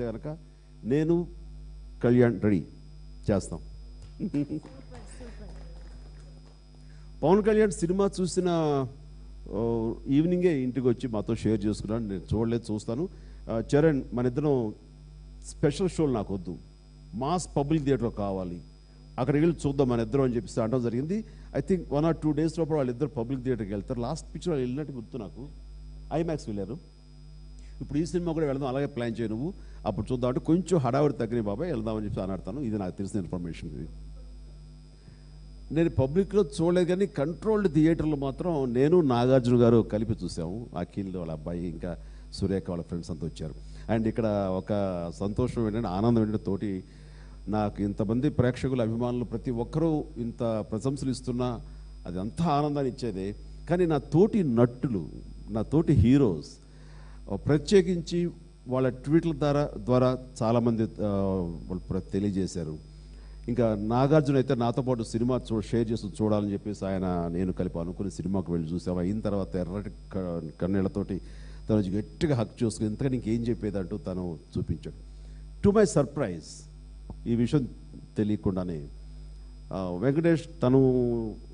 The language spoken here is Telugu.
చేస్తే కనుక నేను కళ్యాణ్ రెడీ చేస్తాం పవన్ కళ్యాణ్ సినిమా చూసిన ఓ, ఈవినింగే ఇంటికి వచ్చి మాతో షేర్ చేసుకున్నాను నేను చూడలేదు చూస్తాను ఆ, చరణ్ మన ఇద్దరం స్పెషల్ షోలు నాకు వద్దు మాస్ పబ్లిక్ థియేటర్ కావాలి అక్కడికి వెళ్ళి చూద్దాం మన ఇద్దరం అని చెప్పేసి అనడం జరిగింది I think one or two days లోపల వాళ్ళిద్దరు పబ్లిక్ థియేటర్కి వెళ్తారు లాస్ట్ పిక్చర్ వాళ్ళు వెళ్ళినట్టు గుర్తు నాకు ఐమాక్స్ వెళ్ళారు ఇప్పుడు ఈ సినిమా కూడా వెళ్దాం అలాగే ప్లాన్ చేయ నువ్వు అప్పుడు చూద్దాం అంటే కొంచెం హడావిడి తగ్గిన బాబాయ్ వెళ్దామని చెప్పి అన్నాడతాను ఇది నాకు తెలిసిన ఇన్ఫర్మేషన్ ఇది నేను పబ్లిక్లో చూడలేదు కానీ కంట్రోల్డ్ థియేటర్లు మాత్రం నేను నాగార్జున గారు కలిపి చూసాము అఖిల్ వాళ్ళ అబ్బాయి ఇంకా సురేఖ వాళ్ళ ఫ్రెండ్స్ అంతా వచ్చారు అండ్ ఇక్కడ ఒక సంతోషం ఏంటంటే ఆనందం ఏంటంటే తోటి నాకు ఇంతమంది ప్రేక్షకులు అభిమానులు ప్రతి ఒక్కరూ ఇంత ప్రశంసలు ఇస్తున్నా అది అంతా ఆనందాన్ని ఇచ్చేదే కానీ నా తోటి నటులు నా తోటి హీరోస్ ప్రత్యేకించి వాళ్ళ ట్వీట్ల ద్వారా ద్వారా చాలామంది ఆ, వాళ్ళు ప్ర- తెలియజేశారు ఇంకా నాగార్జున అయితే నాతో పాటు సినిమా చూ షేర్ చేస్తూ చూడాలని చెప్పేసి ఆయన నేను కలిపి అనుకుని సినిమాకి వెళ్ళి చూసాం అయిన తర్వాత ఎర్రటి క- కన్నీళ్లతోటి తను వచ్చి గట్టిగా హక్ చూసుకుని ఇంతగా నీకేం చెప్పేదంటూ తను చూపించాడు టు మై సర్ప్రైజ్ ఈ విషయం తెలియకుండానే ఆ, వెంకటేష్ తను